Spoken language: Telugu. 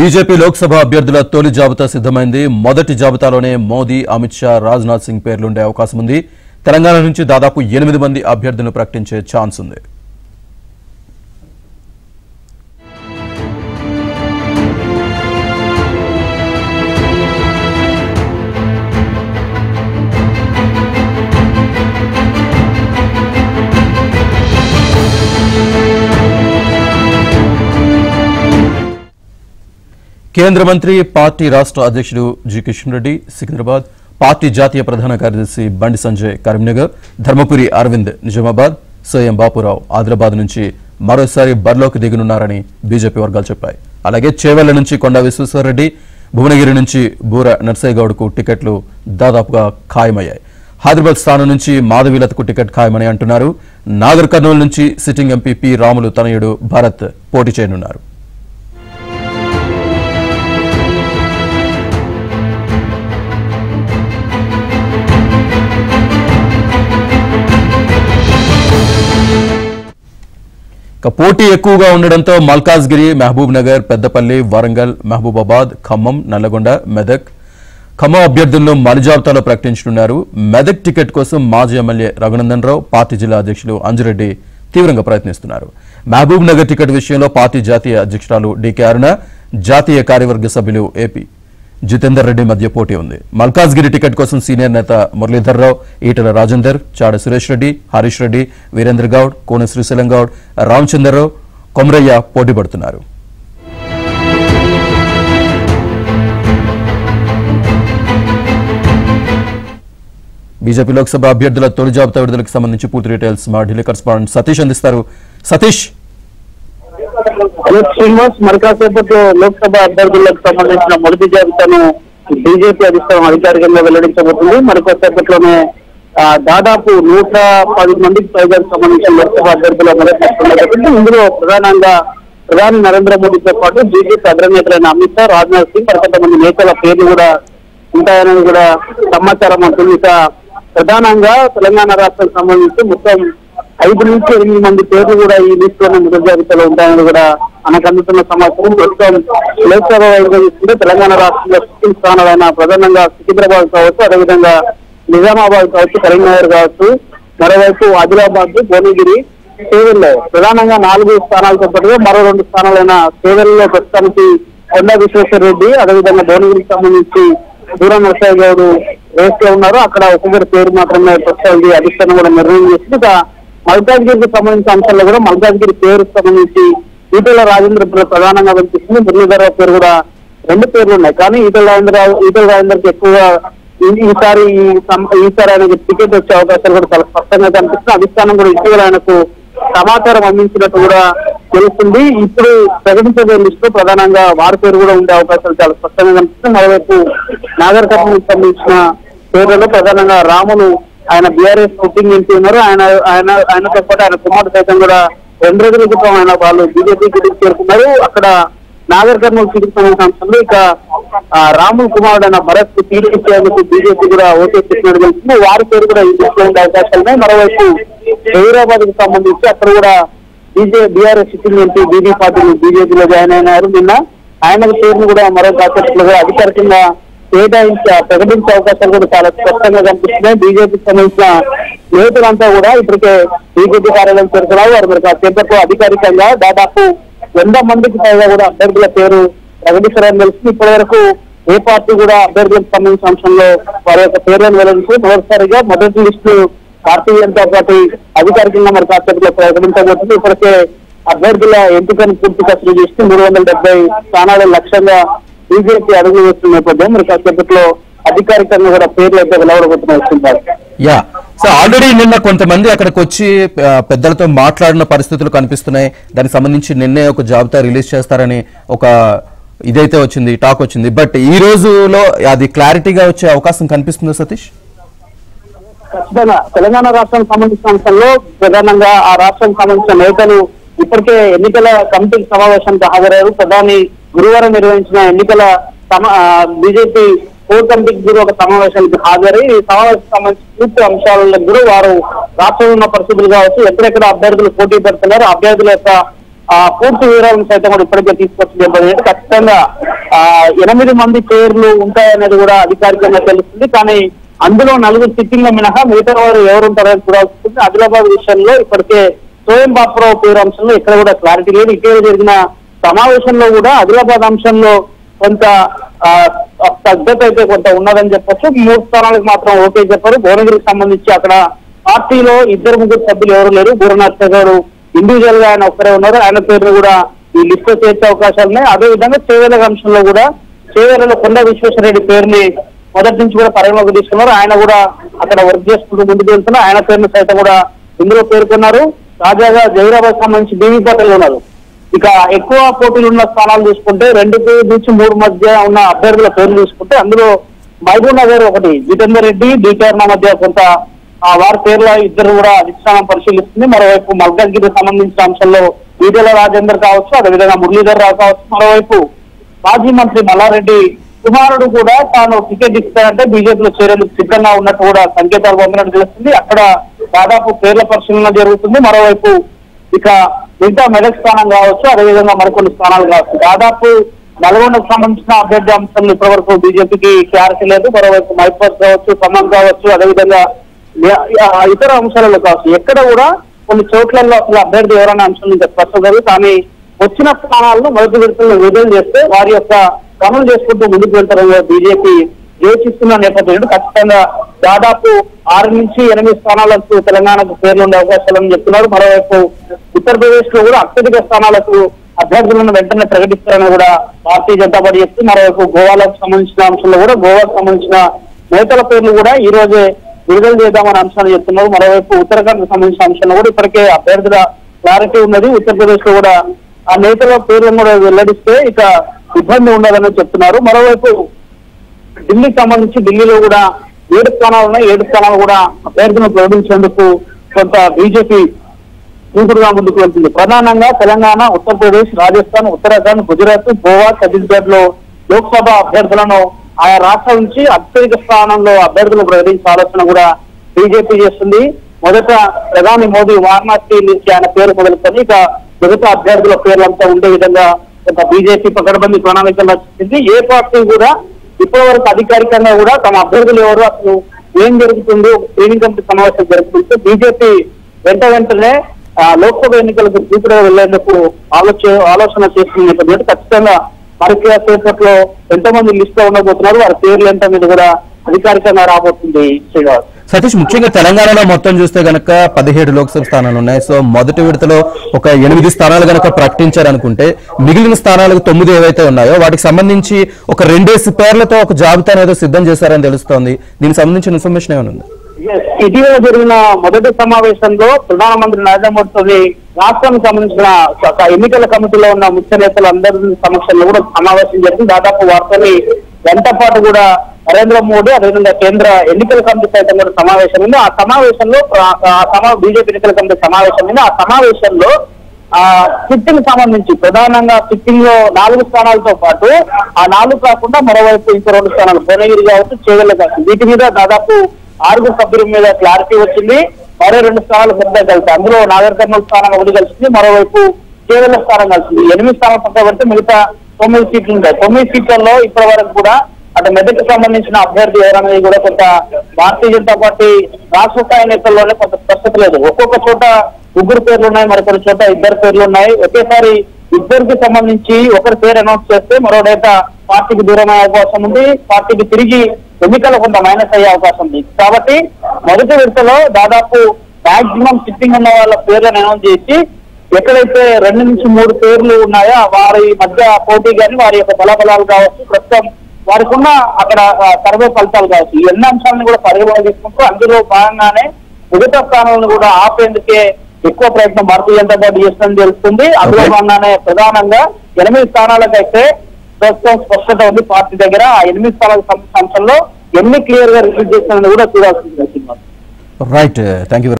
బీజేపీ లోక్సభ అభ్యర్థుల తొలి జాబితా సిద్ధమైంది మొదటి జాబితాలోనే మోదీ అమిత్ షా రాజ్నాథ్ సింగ్ పేర్లుండే అవకాశం ఉంది తెలంగాణ నుంచి దాదాపు ఎనిమిది మంది అభ్యర్థులను ప్రకటించే ఛాన్స్ ఉంది కేంద్ర మంత్రి పార్టీ రాష్ట్ర అధ్యక్షుడు జి కిషన్ రెడ్డి సికింద్రాబాద్ పార్టీ జాతీయ ప్రధాన కార్యదర్శి బండి సంజయ్ కరీంనగర్ ధర్మపురి అరవింద్ నిజామాబాద్ సోయం బాపురావు ఆదిలాబాద్ నుంచి మరోసారి బరిలోకి దిగనున్నారని బీజేపీ వర్గాలు చెప్పాయి అలాగే చేవెళ్ల నుంచి కొండా విశ్వేశ్వరరెడ్డి భువనగిరి నుంచి బూర నర్సయ్యగౌడ్కు టికెట్లు దాదాపుగా ఖాయమయ్యాయి హైదరాబాద్ స్థానం నుంచి మాధవీలతకు టికెట్ ఖాయమని అంటున్నారు నాగర్ కర్నూలు నుంచి సిట్టింగ్ ఎంపీ పి రాములు తనయుడు భరత్ పోటీ చేయనున్నారు ఇక పోటీ ఎక్కువగా ఉండడంతో మల్కాజ్గిరి మహబూబ్ నగర్ పెద్దపల్లి వరంగల్ మహబూబాబాద్ ఖమ్మం నల్లగొండ మెదక్ ఖమ్మం అభ్యర్థులను మన జాబితాలో ప్రకటించనున్నారు మెదక్ టికెట్ కోసం మాజీ ఎమ్మెల్యే రఘునందన్ రావు పార్టీ జిల్లా అధ్యక్షులు అంజురెడ్డి తీవ్రంగా ప్రయత్నిస్తున్నారు మహబూబ్ నగర్ టికెట్ విషయంలో పార్టీ జాతీయ అధ్యక్షురాలు డీకే అరుణ జాతీయ కార్యవర్గ సభ్యులు ఏపీ జితేందర్ రెడ్డి మధ్య పోటీ ఉంది మల్కాజ్గిరి టికెట్ కోసం సీనియర్ నేత మురళీధర్ రావు ఈటల రాజేందర్ చాడ సురేష్ రెడ్డి హరీష్ రెడ్డి వీరేంద్ర గౌడ్ కోన శ్రీశైలం గౌడ్ రామచంద్రరావు కొమరయ్య పోటీ పడుతున్నారు బీజేపీ లోక్సభ అభ్యర్థుల తొలి జాబితా విడుదలకు సంబంధించి పూర్తి డీటెయిల్స్ మా ఢిల్లీ కరస్పాండెంట్ సతీష్ అందిస్తారు సతీష్ ఎస్ శ్రీనివాస్ మరి కాసేపట్లో లోక్సభ అభ్యర్థులకు సంబంధించిన మొదటి జాబితాను బీజేపీ అధిష్టానం అధికారికంగా వెల్లడించబోతుంది మరి కాసేపట్లోనే ఆ, దాదాపు నూట పది మందికి పైగా సంబంధించిన లోక్సభ అభ్యర్థుల మొదటి కాబట్టి ఇందులో ప్రధానంగా ప్రధాని నరేంద్ర మోడీతో పాటు బీజేపీ అగ్రనేతలైన అమిత్ షా రాజ్నాథ్ సింగ్ మరి కొంతమంది నేతల పేర్లు కూడా ఉంటాయని కూడా సమాచారం ఉంటుంది ఇక ప్రధానంగా తెలంగాణ రాష్ట్రానికి సంబంధించి మొత్తం ఐదు నుంచి ఎనిమిది మంది పేర్లు కూడా ఈ లిస్ట్ లోనే మొదటి జాబితాలో ఉంటాయని కూడా మనకు అందుతున్న సమాచారం ప్రస్తుతం లోక్సభ వైపుగా చూస్తుంటే తెలంగాణ రాష్ట్రంలో సిక్కిం స్థానాలైన ప్రధానంగా సికింద్రాబాద్ కావచ్చు అదేవిధంగా నిజామాబాద్ కావచ్చు కరీంనగర్ కావచ్చు మరోవైపు ఆదిలాబాద్ భువనగిరి సేవల్లో ప్రధానంగా నాలుగు స్థానాలతో పాటుగా మరో రెండు స్థానాలైన సేవల్లో ప్రస్తుతానికి కొండా విశ్వేశ్వర రెడ్డి అదేవిధంగా భువనగిరికి సంబంధించి దూరం నరసయ్య గౌడ్ రేస్ లో ఉన్నారు అక్కడ ఒక్కొక్కరి పేరు మాత్రమే ప్రస్తుతం ఇది అధిష్టానం కూడా నిర్ణయం చేసింది ఇక మల్కాజ్గిరికి సంబంధించిన అంశాల్లో కూడా మల్కాజ్గిరి పేరుకు సంబంధించి ఈటెల రాజేంద్ర ప్ర- ప్రధానంగా కనిపిస్తుంది మురళీధరరావు పేరు కూడా రెండు పేర్లు ఉన్నాయి కానీ ఈటెల రాజేంద్ర ఈటెల రాజేంద్రకి ఎక్కువగా ఈ- ఈసారి ఈ సం- ఈసారి ఆయనకి టికెట్ వచ్చే అవకాశాలు కూడా చాలా స్పష్టంగా కనిపిస్తుంది అధిష్టానం కూడా ఇటీవల ఆయనకు సమాచారం అందించినట్టు కూడా తెలుస్తుంది ఇప్పుడు ప్రకటించే లిస్ట్ లో ప్రధానంగా వారి పేరు కూడా ఉండే అవకాశాలు చాలా స్పష్టంగా కనిపిస్తుంది మరోవైపు నాగర్ కర్నూలుకు సంబంధించిన పేర్లలో ప్రధానంగా రాములు ఆయన బీఆర్ఎస్ ఓటింగ్ ఎంపీ ఉన్నారు ఆయన ఆయన ఆయనతో పాటు ఆయన కుమారుడు సైతం కూడా రెండు రోజుల క్రితం ఆయన వాళ్ళు బీజేపీకి చేరుకున్నారు అక్కడ నాగర్ కర్నూలు సీటుకు సంబంధించిన అంశంలో ఇక ఆ, రాముల్ కుమారుడు అన్న భరత్ టీడీపీ ఇచ్చేందుకు బీజేపీ కూడా ఓటేసినట్టు తెలిసింది వారి పేరు కూడా ఈ లిస్టులో ఉండే అవకాశాలు ఉన్నాయి మరోవైపు హైదరాబాద్ కు సంబంధించి అక్కడ కూడా బీజే బీఆర్ఎస్ సిట్టింగ్ ఎంపీ బీజీ పార్టీ బీజేపీలో జాయిన్ అయినారు నిన్న ఆయన పేరును కూడా మరో కాసేపట్లో కూడా అధికారికంగా కేటాయించి ప్రకటించే అవకాశాలు కూడా చాలా స్పష్టంగా కనిపిస్తున్నాయి బీజేపీకి సంబంధించిన నేతలంతా కూడా ఇప్పటికే బీజేపీ కార్యాలయం చేరుకున్నారు వారు మరి కాసేపట్లో అధికారికంగా దాదాపు వంద మందికి పైగా కూడా అభ్యర్థుల పేరు ప్రకటిస్తారని తెలిసింది ఇప్పటి వరకు ఏ పార్టీ కూడా అభ్యర్థులకు సంబంధించిన అంశంలో వారి యొక్క పేర్లను వెల్లడించి మొదటిసారిగా మొదటి లిస్టు భారతీయ జనతా పార్టీ అధికారికంగా మరి కాసేపట్లో ప్రకటించబోతుంది ఇప్పటికే అభ్యర్థుల ఎంపికను పూర్తి కసరు చేసి మూడు వందల డెబ్బై స్థానాల లక్ష్యంగా బీజేపీ అడుగు వేస్తున్న నేపథ్యం మరి కాసేపట్లో అధికారికంగా కూడా పేర్లు అయితే వెలువడబోతున్నాయి యా సో ఆల్రెడీ నిన్న కొంతమంది అక్కడికి వచ్చి ఆ, పెద్దలతో మాట్లాడిన పరిస్థితులు కనిపిస్తున్నాయి దానికి సంబంధించి నిన్నే ఒక జాబితా రిలీజ్ చేస్తారని ఒక ఇదైతే వచ్చింది టాక్ వచ్చింది బట్ ఈ రోజులో అది క్లారిటీగా వచ్చే అవకాశం కనిపిస్తుందా సతీష్ ఖచ్చితంగా తెలంగాణ రాష్ట్రానికి సంబంధించిన అంశంలో ప్రధానంగా ఆ రాష్ట్రానికి సంబంధించిన నేతలు ఇప్పటికే ఎన్నికల కమిటీ సమావేశానికి హాజరయ్యారు ప్రధాని గురువారం నిర్వహించిన ఎన్నికల బీజేపీ కోర్ కమిటీకి కూడా ఒక సమావేశానికి హాజరై ఈ సమావేశం సంబంధించిన పూర్తి అంశాలలో కూడా వారు రాష్ట్రంలో ఉన్న పరిస్థితులు కావచ్చు ఎక్కడెక్కడ అభ్యర్థులు పోటీ పెడుతున్నారు అభ్యర్థుల యొక్క ఆ పూర్తి వివరాలను సైతం కూడా ఇప్పటికే తీసుకొచ్చి చెప్పారు ఖచ్చితంగా ఆ, ఎనిమిది మంది పేర్లు ఉంటాయనేది కూడా అధికారికంగా తెలుస్తుంది కానీ అందులో నలుగురు సిట్టింగ్ మినహా మిగతా వారు ఎవరు ఉంటారని చూడాల్సి ఉంటుంది ఆదిలాబాద్ విషయంలో ఇప్పటికే సోయం బాపురావు పేరు అంశంలో ఇక్కడ కూడా క్లారిటీ లేదు ఇటీవల జరిగిన సమావేశంలో కూడా ఆదిలాబాద్ అంశంలో కొంత ఆ, స్తబ్దత అయితే కొంత ఉన్నదని చెప్పొచ్చు మూడు స్థానాలకు మాత్రం ఓకే చెప్పారు భువనగిరికి సంబంధించి అక్కడ పార్టీలో ఇద్దరు ముగ్గురు సభ్యులు ఎవరు లేరు బూరనర్స గారు ఇండివిజువల్ గా ఆయన ఒక్కరే ఉన్నారు ఆయన పేరును కూడా ఈ లిస్ట్ లో చేర్చే అవకాశాలు ఉన్నాయి అదే విధంగా చేవేల అంశంలో కూడా చేవేలలో కొండ విశ్వేశ్వరరెడ్డి పేరుని మొదటి నుంచి కూడా పరిగణలోకి తీసుకున్నారు ఆయన కూడా అక్కడ వర్క్ చేసుకుంటూ ముందుకు వెళ్తున్నారు ఆయన పేరును సైతం కూడా ఇందులో పేర్కొన్నారు తాజాగా జైరాబాద్ సంబంధించి బీవీ పటేల్ ఉన్నారు ఇక ఎక్కువ పోటీలు ఉన్న స్థానాలు చూసుకుంటే రెండు నుంచి మూడు మధ్య ఉన్న అభ్యర్థుల పేర్లు చూసుకుంటే అందులో మహబూబ్ నగర్ ఒకటి జితేందర్ రెడ్డి డికేఆర్ మధ్య కొంత ఆ వారి పేర్ల ఇద్దరు కూడా అధిష్టానం పరిశీలిస్తుంది మరోవైపు మల్కాజ్గిరి సంబంధించిన అంశంలో ఈటెల రాజేందర్ కావచ్చు అదేవిధంగా మురళీధర్ రావు కావచ్చు మరోవైపు మాజీ మంత్రి మల్లారెడ్డి కుమారుడు కూడా తాను టికెట్ ఇస్తారంటే బీజేపీలో చేరేందుకు సిద్ధంగా ఉన్నట్టు కూడా సంకేతాలు పొందినట్టు తెలుస్తుంది అక్కడ దాదాపు పేర్ల పరిశీలన జరుగుతుంది మరోవైపు ఇక మిగతా మెదక్ స్థానం కావచ్చు అదేవిధంగా మరికొన్ని స్థానాలు కావచ్చు దాదాపు నల్గొండకు సంబంధించిన అభ్యర్థి అంశాలు ఇప్పటివరకు బీజేపీకి క్లారిటీ లేదు మరోవైపు మైపూర్ కావచ్చు ఖమ్మం కావచ్చు అదేవిధంగా య- య- ఇతర అంశాలలో కావచ్చు ఎక్కడ కూడా కొన్ని చోట్లలో అసలు అభ్యర్థి ఎవరైనా అంశం ఇంకా స్పష్టం కాదు కానీ వచ్చిన స్థానాలను మొదటి విడతలను విడుదల చేస్తే వారి యొక్క పనులు చేసుకుంటూ ముందుకు వెళ్తారని బీజేపీ యోచిస్తున్న నేపథ్యంలో ఖచ్చితంగా దాదాపు ఆరు నుంచి ఎనిమిది స్థానాలకు తెలంగాణకు పేర్లు ఉండే అవకాశాలని చెప్తున్నారు మరోవైపు ఉత్తరప్రదేశ్ లో కూడా అత్యధిక స్థానాలకు అభ్యర్థులను వెంటనే ప్రకటిస్తారని కూడా భారతీయ జనతా పార్టీ చెప్తుంది మరోవైపు గోవాలకు సంబంధించిన అంశంలో కూడా గోవాకు సంబంధించిన నేతల పేర్లు కూడా ఈ రోజే విడుదల చేద్దామని అంశాన్ని చెప్తున్నారు మరోవైపు ఉత్తరాఖండ్ సంబంధించిన అంశంలో కూడా ఇప్పటికే అభ్యర్థుల క్లారిటీ ఉన్నది ఉత్తరప్రదేశ్ లో కూడా ఆ నేతల పేర్లను కూడా వెల్లడిస్తే ఇక ఇబ్బంది ఉండదని చెప్తున్నారు మరోవైపు ఢిల్లీకి సంబంధించి ఢిల్లీలో కూడా ఏడు స్థానాలు ఉన్నాయి ఏడు స్థానాలు కూడా అభ్యర్థులను ప్రకటించేందుకు కొంత బీజేపీ దూకుడుగా ముందుకు వెళ్తుంది ప్రధానంగా తెలంగాణ ఉత్తరప్రదేశ్ రాజస్థాన్ ఉత్తరాఖండ్ గుజరాత్ గోవా ఛత్తీస్గఢ్ లో లోక్సభ అభ్యర్థులను ఆయా రాష్ట్రాల నుంచి అత్యధిక స్థానంలో అభ్యర్థులు ప్రకటించే ఆలోచన కూడా బీజేపీ చేస్తుంది మొదట ప్రధాని మోదీ వారణాసి నుంచి ఆయన పేరు మొదలుకొని ఇక మిగతా అభ్యర్థుల పేర్లంతా ఉండే విధంగా ఒక బీజేపీ పకడ్బందీ ప్రణాళికలు రచించింది ఏ పార్టీ కూడా ఇప్పటి వరకు అధికారికంగా కూడా తమ అభ్యర్థులు ఎవరు అసలు ఏం జరుగుతుందో ఒక స్క్రీనింగ్ కమిటీ సమావేశం జరుగుతుంటే బీజేపీ వెంట వెంటనే ఆ, లోక్సభ ఎన్నికలకు దూకుడుగా వెళ్లేందుకు ఆలోచన ఆలోచన చేస్తున్న నేపథ్యంలో ఖచ్చితంగా మరికి సేపట్లో ఎంతమంది లిస్ట్ లో ఉండబోతున్నారు వారి పేర్లు ఎంత మీద కూడా అధికారికంగా రాబోతుంది శ్రీనివాస్ సతీష్ ముఖ్యంగా తెలంగాణలో మొత్తం చూస్తే గనక పదిహేడు లోక్సభ స్థానాలు ఉన్నాయి సో మొదటి విడతలో ఒక ఎనిమిది స్థానాలు గనక ప్రకటించారనుకుంటే మిగిలిన స్థానాలకు తొమ్మిది ఏవైతే ఉన్నాయో వాటికి సంబంధించి ఒక రెండేసి పేర్లతో ఒక జాబితా ఏదో సిద్ధం చేశారని తెలుస్తోంది దీనికి సంబంధించిన ఇన్ఫర్మేషన్ ఏమైనా ఉంది Yes, ఇటీవల జరిగిన మొదటి సమావేశంలో ప్రధానమంత్రి నరేంద్ర మోదీ రాష్ట్రానికి సంబంధించిన ఒక ఎన్నికల కమిటీలో ఉన్న ముఖ్య నేతలు అందరి సమక్షంలో కూడా సమావేశం జరిగింది దాదాపు వారితో గంట పాటు కూడా నరేంద్ర మోడీ అదేవిధంగా కేంద్ర ఎన్నికల కమిటీ సైతం కూడా సమావేశం ఉంది ఆ సమావేశంలో ఆ- ఆ సమా బీజేపీ ఎన్నికల కమిటీ సమావేశం ఉంది ఆ సమావేశంలో ఆ సిట్టింగ్ సంబంధించి ప్రధానంగా సిట్టింగ్ లో నాలుగు స్థానాలతో పాటు ఆ నాలుగు కాకుండా మరోవైపు ఇంకో రెండు స్థానాలు భువనగిరి కావచ్చు చేవెళ్ళ కావచ్చు వీటి మీద దాదాపు ఆరుగురు సభ్యుల మీద క్లారిటీ వచ్చింది మరో రెండు స్థానాలు పెద్ద కలిసి అందులో నాగర్ కర్నూలు స్థానం ఒకటి కలిసింది మరోవైపు చేవెళ్ళ స్థానం కలిసింది ఎనిమిది స్థానాలు పక్క పెడితే మిగతా తొమ్మిది సీట్లు ఉంటాయి తొమ్మిది సీట్లలో ఇప్పటి వరకు కూడా అటు మెదక్ సంబంధించిన అభ్యర్థి ఎవరనేది కూడా కొంత భారతీయ జనతా పార్టీ రాష్ట్ర స్థాయి నేతల్లోనే కొంత స్పష్టత లేదు ఒక్కొక్క చోట ముగ్గురు పేర్లు ఉన్నాయి మరికొన్ని చోట ఇద్దరు పేర్లు ఉన్నాయి ఒకేసారి ఇద్దరికి సంబంధించి ఒకరి పేరు అనౌన్స్ చేస్తే మరో డేటా పార్టీకి దూరం అయ్యే అవకాశం ఉంది పార్టీకి తిరిగి ఎన్నికలు కొంత మైనస్ అయ్యే అవకాశం ఉంది కాబట్టి మొదటి విడతలో దాదాపు మాక్సిమం సిట్టింగ్ ఉన్న వాళ్ళ పేర్లను అనౌన్స్ చేసి ఎక్కడైతే రెండు నుంచి మూడు పేర్లు ఉన్నాయో వారి మధ్య పోటీ కానీ వారి యొక్క బలబలాలు కావచ్చు ప్రస్తుతం వారికి ఉన్న అక్కడ ఆ, సర్వే ఫలితాలు కావచ్చు ఈ అన్ని అంశాలను కూడా పరిగణలో తీసుకుంటూ అందులో భాగంగానే మిగతా స్థానాలను కూడా ఆపేందుకే ఎక్కువ ప్రయత్నం భారతీయ జనతా పార్టీ చేస్తుందని తెలుస్తుంది అందులో Okay. భాగంగానే ప్రధానంగా ఎనిమిది స్థానాలకైతే ప్రస్తుతం స్పష్టత ఉంది పార్టీ దగ్గర ఆ ఎనిమిది స్థానాలకు సంబంధించిన అంశంలో ఎన్ని క్లియర్ గా రిలీజ్ చేస్తానని కూడా చూడాల్సింది రైట్ థ్యాంక్ యూ